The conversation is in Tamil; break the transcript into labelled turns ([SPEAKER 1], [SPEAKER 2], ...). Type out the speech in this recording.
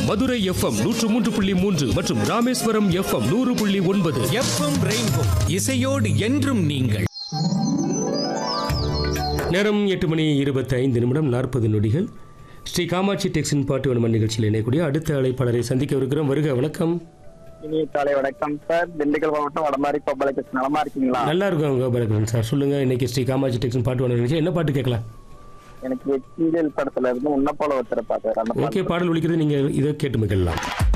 [SPEAKER 1] மதுரை எஃப்எம் நூற்று மூன்று புள்ளி மூன்று மற்றும் ராமேஸ்வரம் எஃப்எம் நூறு புள்ளி ஒன்பது
[SPEAKER 2] எஃப்எம் ரெயின்போ இசையோடு என்றும் நீங்கள்
[SPEAKER 1] நேரம் எட்டு மணி இருபத்தி ஐந்து நிமிடம் நாற்பது நொடிகள் ஸ்ரீ காமாட்சி டெக்ஸின் பாட்டு வனமன் நிகழ்ச்சியில் இணையக்கூடிய அடுத்த அழைப்பாளரை சந்திக்க இருக்கிறோம் வருக வணக்கம்
[SPEAKER 3] இனிய காலை வணக்கம் சார் திண்டுக்கல் மாவட்டம் வடமாரி பப்பளக்கு நலமா இருக்கீங்களா
[SPEAKER 1] நல்லா இருக்கும் கோபாலகிருஷ்ணன் சார் சொல்லுங்க இன்னைக்கு ஸ்ரீ காமாட்சி டெக்ஸின் பாட்டு வன நிகழ்ச்சி என்ன பாட்டு கேட்கலாம்
[SPEAKER 3] எனக்கு சீரியல் படத்துல இருந்து உன்ன போல ஒருத்தரை பார்த்தாரு அந்த
[SPEAKER 1] ஓகே பாடல் ஒழிக்கிறது நீங்க இதை கேட்டு மகிழலாம்